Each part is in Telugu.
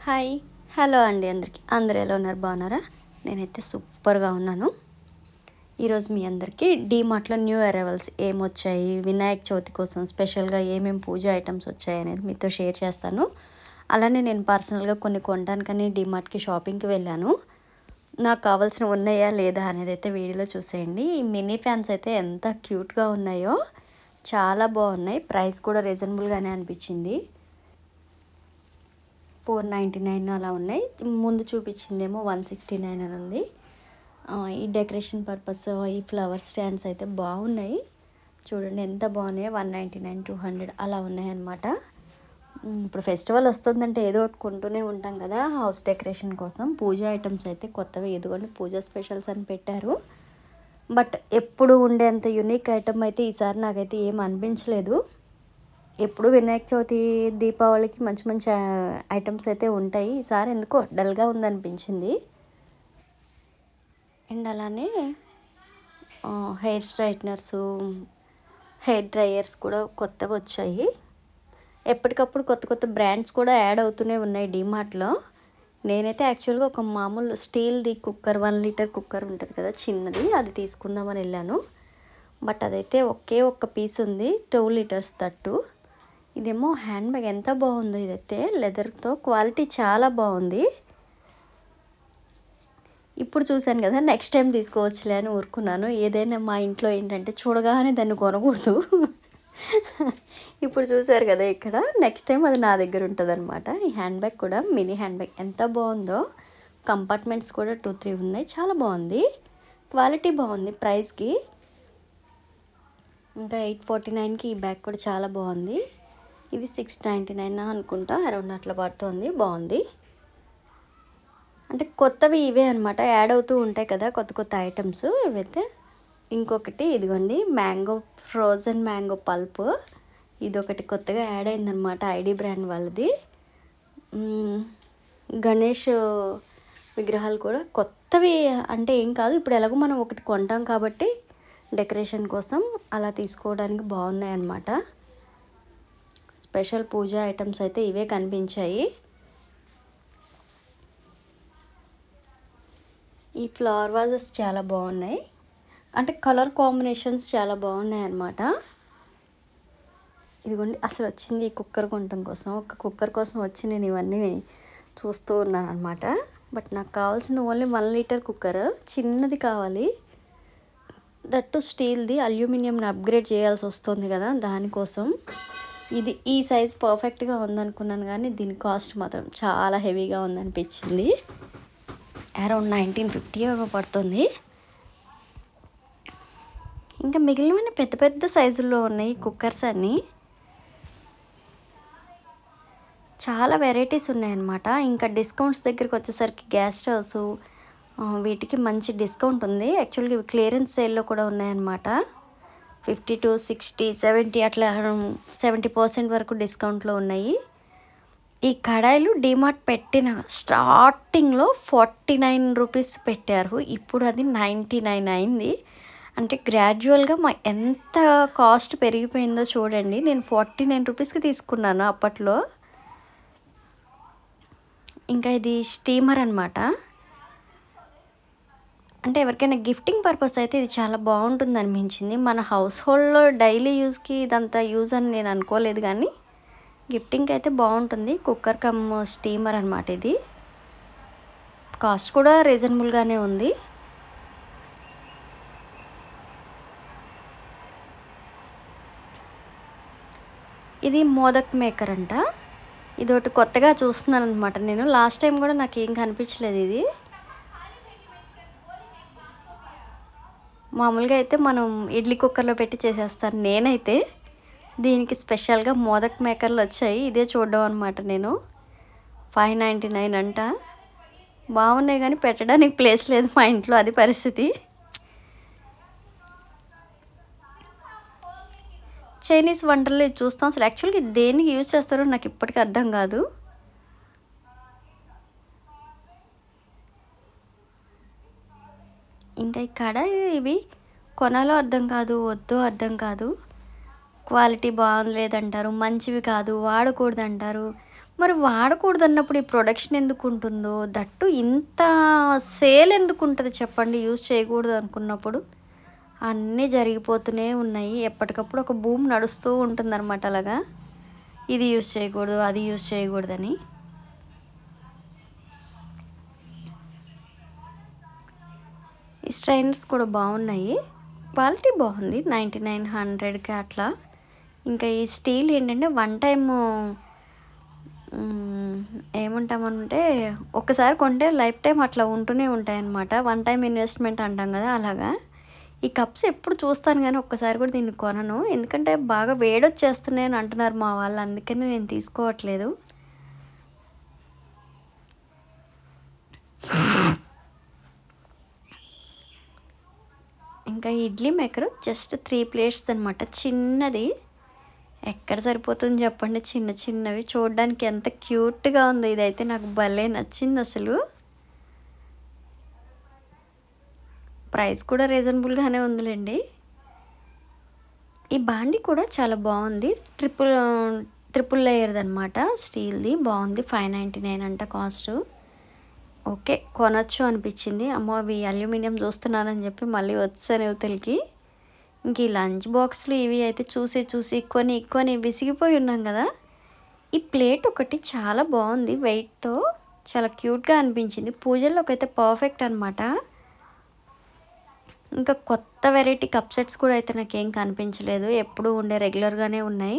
హాయ్ హలో అండి అందరికి అందరు ఎలా ఉన్నారు బాగున్నారా నేనైతే సూపర్గా ఉన్నాను ఈరోజు మీ అందరికీ డీమార్ట్లో న్యూ అరైవల్స్ ఏమొచ్చాయి వినాయక చవితి కోసం స్పెషల్గా ఏమేమి పూజ ఐటమ్స్ వచ్చాయి అనేది మీతో షేర్ చేస్తాను అలానే నేను పర్సనల్గా కొన్ని కొనడానికని డీమార్ట్కి షాపింగ్కి వెళ్ళాను నాకు కావాల్సిన ఉన్నాయా లేదా అనేది అయితే వీడియోలో చూసేయండి ఈ మినీ ఫ్యాన్స్ అయితే ఎంత క్యూట్గా ఉన్నాయో చాలా బాగున్నాయి ప్రైస్ కూడా రీజనబుల్గానే అనిపించింది ఫోర్ నైంటీ నైన్ అలా ఉన్నాయి ముందు చూపించిందేమో వన్ సిక్స్టీ నైన్ అని ఉంది ఆ, ఈ డెకరేషన్ పర్పస్ ఈ ఫ్లవర్ స్టాండ్స్ అయితే బాగున్నాయి చూడండి ఎంత బాగున్నాయి one ninety nine two hundred అలా ఉన్నాయి అన్నమాట ఉమ్, ఇప్పుడు ఫెస్టివల్ వస్తుందంటే ఏదో ఒకటి కొంటూనే ఉంటాం కదా హౌస్ డెకరేషన్ కోసం పూజ ఐటమ్స్ అయితే కొత్తవి ఎదుగుండి పూజ స్పెషల్స్ అని పెట్టారు బట్ ఎప్పుడు ఉండేంత యునిక్ ఐటమ్ అయితే ఈసారి నాకైతే ఏం అనిపించలేదు ఎప్పుడు వినాయక చవితి దీపావళికి మంచి మంచి ఐటమ్స్ అయితే ఉంటాయి ఈసారి ఎందుకో డల్గా ఉందనిపించింది అండ్ అలానే హెయిర్ స్ట్రైట్నర్స్ హెయిర్ డ్రైయర్స్ కూడా కొత్తగా వచ్చాయి ఎప్పటికప్పుడు కొత్త కొత్త బ్రాండ్స్ కూడా యాడ్ అవుతూనే ఉన్నాయి డీమార్ట్లో నేనైతే యాక్చువల్గా ఒక మామూలు స్టీల్ది కుక్కర్ వన్ లీటర్ కుక్కర్ ఉంటుంది కదా చిన్నది అది తీసుకుందామని వెళ్ళాను బట్ అదైతే ఒకే ఒక్క పీస్ ఉంది టూ లీటర్స్ తట్టు ఇదేమో హ్యాండ్ బ్యాగ్ ఎంత బాగుందో ఇదైతే లెదర్తో క్వాలిటీ చాలా బాగుంది ఇప్పుడు చూశాను కదా నెక్స్ట్ టైం తీసుకోవచ్చులే అని ఊరుకున్నాను ఏదైనా మా ఇంట్లో ఏంటంటే చూడగానే దాన్ని కొనకూడదు ఇప్పుడు చూసారు కదా ఇక్కడ నెక్స్ట్ టైం అది నా దగ్గర ఉంటుంది అనమాట ఈ హ్యాండ్ బ్యాగ్ కూడా మినీ హ్యాండ్ బ్యాగ్ ఎంత బాగుందో కంపార్ట్మెంట్స్ కూడా టూ త్రీ ఉన్నాయి చాలా బాగుంది క్వాలిటీ బాగుంది ప్రైస్కి ఇంకా ఎయిట్ ఫార్టీ నైన్కి ఈ బ్యాగ్ కూడా చాలా బాగుంది ఇది సిక్స్ నైంటీ నైన్ అనుకుంటా అరౌండ్ అట్లా పడుతుంది బాగుంది అంటే కొత్తవి ఇవే అనమాట యాడ్ అవుతూ ఉంటాయి కదా కొత్త కొత్త ఐటమ్స్ ఇవైతే ఇంకొకటి ఇదిగోండి మ్యాంగో ఫ్రోజన్ మ్యాంగో పల్ప్ ఇది ఒకటి కొత్తగా యాడ్ అయిందనమాట ఐడి బ్రాండ్ వాళ్ళది మ్మ్, గణేష్ విగ్రహాలు కూడా కొత్తవి అంటే ఏం కాదు ఇప్పుడు ఎలాగో మనం ఒకటి కొంటాం కాబట్టి డెకరేషన్ కోసం అలా తీసుకోవడానికి బాగున్నాయి అన్నమాట స్పెషల్ పూజ ఐటమ్స్ అయితే ఇవే కనిపించాయి ఈ ఫ్లవర్ వాజెస్ చాలా బాగున్నాయి అంటే కలర్ కాంబినేషన్స్ చాలా బాగున్నాయి అన్నమాట ఇదిగోండి అసలు వచ్చింది ఈ కుక్కర్ కొనటం కోసం ఒక కుక్కర్ కోసం వచ్చి నేను ఇవన్నీ చూస్తూ ఉన్నాను అనమాట బట్ నాకు కావాల్సింది ఓన్లీ వన్ లీటర్ కుక్కర్ చిన్నది కావాలి దట్టు స్టీల్ది అల్యూమినియంని అప్గ్రేడ్ చేయాల్సి వస్తుంది కదా దానికోసం ఇది ఈ సైజ్ పర్ఫెక్ట్గా ఉందనుకున్నాను కానీ దీని కాస్ట్ మాత్రం చాలా హెవీగా ఉందనిపించింది అరౌండ్ నైన్టీన్ ఫిఫ్టీ ఏమో పడుతుంది ఇంకా మిగిలినవన్నీ పెద్ద పెద్ద సైజుల్లో ఉన్నాయి కుక్కర్స్ అన్నీ చాలా వెరైటీస్ ఉన్నాయన్నమాట ఇంకా డిస్కౌంట్స్ దగ్గరికి వచ్చేసరికి గ్యాస్ స్టవ్స్ ఆ, వీటికి మంచి డిస్కౌంట్ ఉంది యాక్చువల్గా ఇవి క్లియరెన్స్ సేల్లో కూడా ఉన్నాయన్నమాట ఫిఫ్టీ టు సిక్స్టీ సెవెంటీ అట్లా సెవెంటీ పర్సెంట్ వరకు డిస్కౌంట్లో ఉన్నాయి ఈ కడాయిలు డిమార్ట్ పెట్టిన స్టార్టింగ్లో ఫార్టీ నైన్ రూపీస్ పెట్టారు ఇప్పుడు అది నైంటీ నైన్ అయింది అంటే గ్రాడ్యువల్గా మా ఎంత కాస్ట్ పెరిగిపోయిందో చూడండి నేను ఫార్టీ నైన్ రూపీస్కి తీసుకున్నాను అప్పట్లో ఇంకా ఇది స్టీమర్ అనమాట అంటే ఎవరికైనా గిఫ్టింగ్ పర్పస్ అయితే ఇది చాలా బాగుంటుంది అనిపించింది మన హౌస్ హోల్డ్లో డైలీ యూస్కి ఇదంతా యూజ్ అని నేను అనుకోలేదు కానీ గిఫ్టింగ్ అయితే బాగుంటుంది కుక్కర్ కమ్ స్టీమర్ అనమాట ఇది కాస్ట్ కూడా రీజనబుల్గానే ఉంది ఇది మోదక్ మేకర్ అంట ఇది ఒకటి కొత్తగా చూస్తున్నాను అనమాట నేను లాస్ట్ టైం కూడా నాకు ఏం కనిపించలేదు ఇది మామూలుగా అయితే మనం ఇడ్లీ కుక్కర్లో పెట్టి చేసేస్తాను నేనైతే దీనికి స్పెషల్గా మోదక్ మేకర్లు వచ్చాయి ఇదే చూడడం అనమాట నేను ఫైవ్ నైంటీ నైన్ అంట బాగున్నాయి కానీ పెట్టడానికి ప్లేస్ లేదు మా ఇంట్లో అది పరిస్థితి చైనీస్ వంటలు ఇది చూస్తాం అసలు యాక్చువల్గా ఇది దేనికి యూజ్ చేస్తారో నాకు ఇప్పటికీ అర్థం కాదు ఇంకా ఇక్కడ ఇవి కొనాలో అర్థం కాదు వద్దో అర్థం కాదు క్వాలిటీ బాగలేదంటారు మంచివి కాదు వాడకూడదు అంటారు మరి వాడకూడదు అన్నప్పుడు ఈ ప్రొడక్షన్ ఎందుకు ఉంటుందో దట్టు ఇంత సేల్ ఎందుకు ఉంటుంది చెప్పండి యూజ్ చేయకూడదు అనుకున్నప్పుడు అన్నీ జరిగిపోతూనే ఉన్నాయి ఎప్పటికప్పుడు ఒక భూమి నడుస్తూ ఉంటుందన్నమాట అలాగా ఇది యూజ్ చేయకూడదు అది యూజ్ చేయకూడదని ఈ స్ట్రైనర్స్ కూడా బాగున్నాయి క్వాలిటీ బాగుంది నైంటీ నైన్ హండ్రెడ్కి అట్లా ఇంకా ఈ స్టీల్ ఏంటంటే వన్ టైమ్ ఏమంటామంటే ఒక్కసారి కొంటే లైఫ్ టైం అట్లా ఉంటూనే ఉంటాయి అన్నమాట వన్ టైం ఇన్వెస్ట్మెంట్ అంటాం కదా అలాగా ఈ కప్స్ ఎప్పుడు చూస్తాను కానీ ఒక్కసారి కూడా దీన్ని కొనను ఎందుకంటే బాగా వేడొచ్చేస్తున్నాయి అని అంటున్నారు మా వాళ్ళు అందుకని నేను తీసుకోవట్లేదు ఇంకా idli maker just three plates అనమాట చిన్నది ఎక్కడ సరిపోతుంది చెప్పండి చిన్న చిన్నవి చూడడానికి ఎంత క్యూట్గా ఉందో ఇదైతే నాకు భలే నచ్చింది అసలు ప్రైస్ కూడా రీజనబుల్గానే ఉందిలేండి ఈ బాండి కూడా చాలా బాగుంది ట్రిపుల్ ట్రిపుల్ లేయర్ది అనమాట స్టీల్ది బాగుంది ఫైవ్ నైంటీ నైన్ అంట కాస్ట్ ఓకే కొనొచ్చు అనిపించింది అమ్మో అవి అల్యూమినియం చూస్తున్నానని చెప్పి మళ్ళీ వచ్చాను యువతలకి ఇంక ఈ లంచ్ బాక్స్లు ఇవి అయితే చూసి చూసి కొని కొని విసిగిపోయి ఉన్నాం కదా ఈ ప్లేట్ ఒకటి చాలా బాగుంది వెయిట్తో చాలా క్యూట్గా అనిపించింది పూజల్లోకి అయితే పర్ఫెక్ట్ అనమాట ఇంకా కొత్త వెరైటీ కప్ సెట్స్ కూడా అయితే నాకేం కనిపించలేదు ఎప్పుడు ఉండే రెగ్యులర్గానే ఉన్నాయి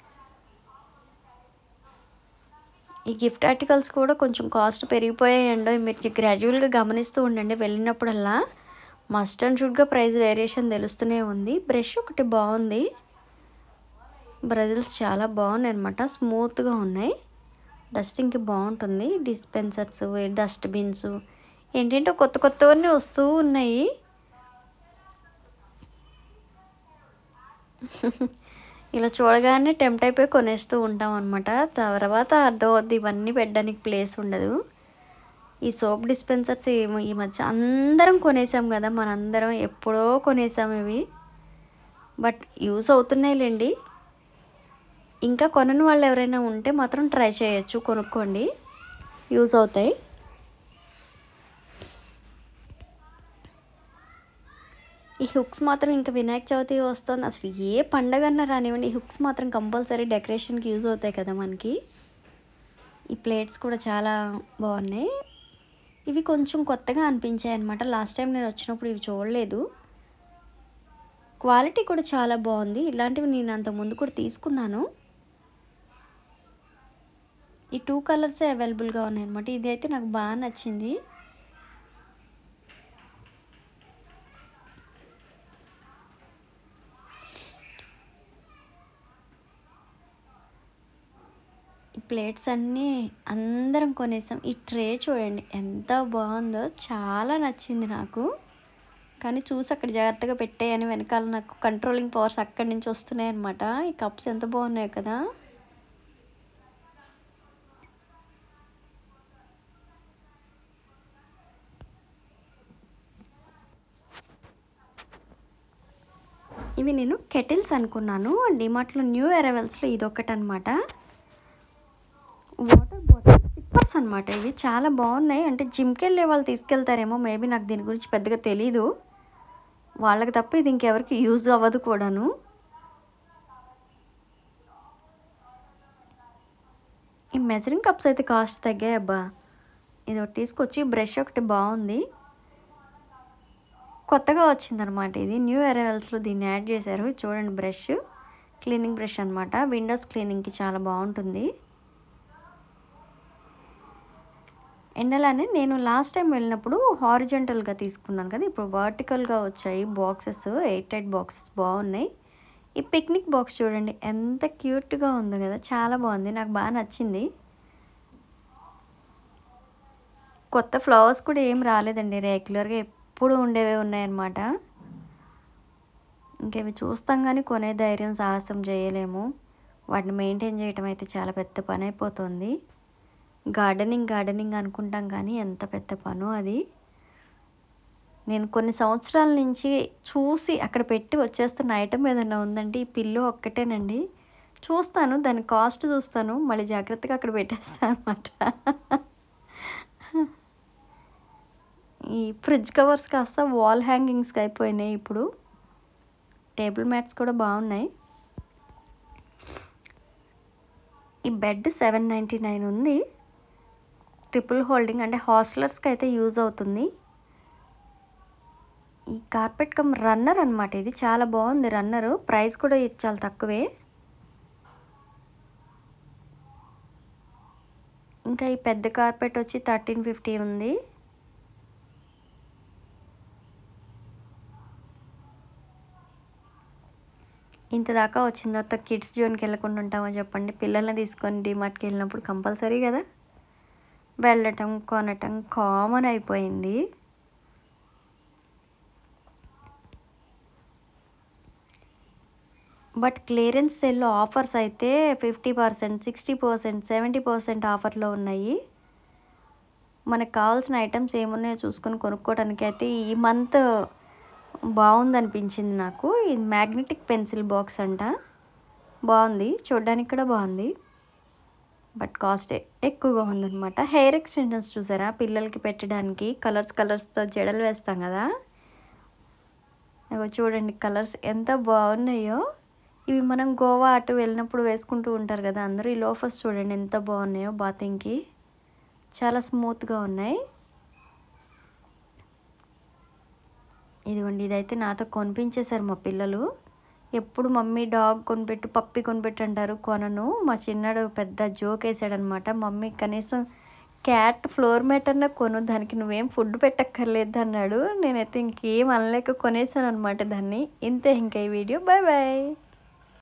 ఈ గిఫ్ట్ ఆర్టికల్స్ కూడా కొంచెం కాస్ట్ పెరిగిపోయాయండో మీరు గ్రాడ్యువల్గా గమనిస్తూ ఉండండి వెళ్ళినప్పుడల్లా మస్ట్ అండ్ షుడ్గా ప్రైస్ వేరియేషన్ తెలుస్తూనే ఉంది బ్రష్ ఒకటి బాగుంది బ్రజిల్స్ చాలా బాగున్నాయి అనమాట స్మూత్గా ఉన్నాయి డస్టింగ్కి బాగుంటుంది డిస్పెన్సర్స్ డస్ట్బిన్స్ ఏంటంటే కొత్త కొత్తవన్నీ వస్తూ ఉన్నాయి ఇలా చూడగానే టెంప్ట్ అయిపోయి కొనేస్తూ ఉంటాం అనమాట తర్వాత అర్థమవుద్ది ఇవన్నీ పెట్టడానికి ప్లేస్ ఉండదు ఈ సోప్ డిస్పెన్సర్స్ ఈ మధ్య అందరం కొనేసాం కదా మనందరం ఎప్పుడో కొనేసాం ఇవి బట్ యూస్ అవుతున్నాయిలేండి ఇంకా కొనని వాళ్ళు ఎవరైనా ఉంటే మాత్రం ట్రై చేయొచ్చు కొనుక్కోండి యూస్ అవుతాయి ఈ హుక్స్ మాత్రం ఇంకా వినాయక చవితి వస్తుంది అసలు ఏ పండగ అన్నా రానివ్వండి ఈ హుక్స్ మాత్రం కంపల్సరీ డెకరేషన్కి యూజ్ అవుతాయి కదా మనకి ఈ ప్లేట్స్ కూడా చాలా బాగున్నాయి ఇవి కొంచెం కొత్తగా అనిపించాయి అనమాట లాస్ట్ టైం నేను వచ్చినప్పుడు ఇవి చూడలేదు క్వాలిటీ కూడా చాలా బాగుంది ఇలాంటివి నేను అంత ముందు కూడా తీసుకున్నాను ఈ టూ కలర్సే అవైలబుల్గా ఉన్నాయి అనమాట ఇది అయితే నాకు బాగా నచ్చింది ఈ ప్లేట్స్ అన్నీ అందరం కొనేసాం ఈ ట్రే చూడండి ఎంత బాగుందో చాలా నచ్చింది నాకు కానీ చూసి అక్కడ జాగ్రత్తగా పెట్టేయని వెనకాల నాకు కంట్రోలింగ్ పవర్స్ అక్కడి నుంచి వస్తున్నాయి అనమాట ఈ కప్స్ ఎంత బాగున్నాయి కదా ఇవి నేను కెటిల్స్ అనుకున్నాను డిమార్ట్లో న్యూ అరైవల్స్లో ఇది ఒకటి అనమాట వాటర్ బాటిల్ సిప్పర్స్ అనమాట ఇవి చాలా బాగున్నాయి అంటే జిమ్కి వెళ్ళే వాళ్ళు తీసుకెళ్తారేమో మేబీ నాకు దీని గురించి పెద్దగా తెలీదు వాళ్ళకి తప్ప ఇది ఇంకెవరికి యూజ్ అవ్వదు కూడాను ఈ మెజరింగ్ కప్స్ అయితే కాస్ట్ తగ్గాయి అబ్బా ఇది ఒకటి తీసుకొచ్చి బ్రష్ ఒకటి బాగుంది కొత్తగా వచ్చిందనమాట ఇది న్యూ అరైవల్స్లో దీన్ని యాడ్ చేశారు చూడండి బ్రష్ క్లీనింగ్ బ్రష్ అనమాట విండోస్ క్లీనింగ్కి చాలా బాగుంటుంది అండ్ అలానే నేను లాస్ట్ టైం వెళ్ళినప్పుడు హారిజెంటల్గా తీసుకున్నాను కదా ఇప్పుడు వర్టికల్గా వచ్చాయి బాక్సెస్ ఎయిట్ ఎయిట్ బాక్సెస్ బాగున్నాయి ఈ పిక్నిక్ బాక్స్ చూడండి ఎంత క్యూట్గా ఉందో కదా చాలా బాగుంది నాకు బాగా నచ్చింది కొత్త ఫ్లవర్స్ కూడా ఏం రాలేదండి రెగ్యులర్గా ఎప్పుడు ఉండేవే ఉన్నాయన్నమాట ఇంకేవి చూస్తాం కానీ కొనే ధైర్యం సాహసం చేయలేము వాటిని మెయింటైన్ చేయటం అయితే చాలా పెద్ద పని అయిపోతుంది గార్డెనింగ్ గార్డెనింగ్ అనుకుంటాం కానీ ఎంత పెద్ద పను అది నేను కొన్ని సంవత్సరాల నుంచి చూసి అక్కడ పెట్టి వచ్చేస్తున్న ఐటమ్ ఏదైనా ఉందంటే ఈ పిల్లో ఒక్కటేనండి చూస్తాను దాని కాస్ట్ చూస్తాను మళ్ళీ జాగ్రత్తగా అక్కడ పెట్టేస్తాను అనమాట ఈ ఫ్రిడ్జ్ కవర్స్ కాస్త వాల్ హ్యాంగింగ్స్కి అయిపోయినాయి ఇప్పుడు టేబుల్ మ్యాట్స్ కూడా బాగున్నాయి ఈ బెడ్ సెవెన్ నైంటీ నైన్ ఉంది ట్రిపుల్ హోల్డింగ్ అంటే హాస్టలర్స్కి అయితే యూజ్ అవుతుంది ఈ కార్పెట్ కమ్ రన్నర్ అనమాట ఇది చాలా బాగుంది రన్నర్ ప్రైస్ కూడా ఇది చాలా తక్కువే ఇంకా ఈ పెద్ద కార్పెట్ వచ్చి థర్టీన్ ఫిఫ్టీ ఉంది ఇంత దాకా వచ్చిన తర్వాత కిడ్స్ జోన్కి వెళ్ళకుండా ఉంటామో చెప్పండి పిల్లల్ని తీసుకొని డిమార్ట్కి వెళ్ళినప్పుడు కంపల్సరీ కదా వెళ్ళటం కొనటం కామన్ అయిపోయింది బట్ క్లియరెన్స్ సెల్లో ఆఫర్స్ అయితే fifty percent sixty percent seventy percent ఆఫర్లో ఉన్నాయి మనకు కావాల్సిన ఐటమ్స్ ఏమున్నాయో చూసుకొని కొనుక్కోవడానికి అయితే ఈ మంత్ బాగుందనిపించింది నాకు ఇది మ్యాగ్నెటిక్ పెన్సిల్ బాక్స్ అంట బాగుంది చూడడానికి కూడా బాగుంది బట్ కాస్ట్ ఎక్కువగా ఉందన్నమాట హెయిర్ ఎక్స్టెన్షన్స్ చూసారా పిల్లలకి పెట్టడానికి కలర్స్ కలర్స్తో జడలు వేస్తాం కదా ఇగో చూడండి కలర్స్ ఎంత బాగున్నాయో ఇవి మనం గోవా అటు వెళ్ళినప్పుడు వేసుకుంటూ ఉంటారు కదా అందరూ ఈ లోఫర్స్ చూడండి ఎంత బాగున్నాయో బాతింగ్కి చాలా స్మూత్గా ఉన్నాయి ఇదిగోండి ఇదైతే నాతో కొనిపించేశారు మా పిల్లలు ఎప్పుడు మమ్మీ డాగ్ కొనిపెట్టు పప్పి కొనిపెట్టు అంటారు కొనను మా చిన్నాడు పెద్ద జోక్ వేసాడనమాట మమ్మీ కనీసం క్యాట్ ఫ్లోర్ మ్యాట్ అన్నా కొను దానికి నువ్వేం ఫుడ్ పెట్టక్కర్లేదు అన్నాడు నేనైతే ఇంకేం అనలేక కొనేసాను అనమాట దాన్ని ఇంతే ఇంకా ఈ వీడియో బాయ్ బాయ్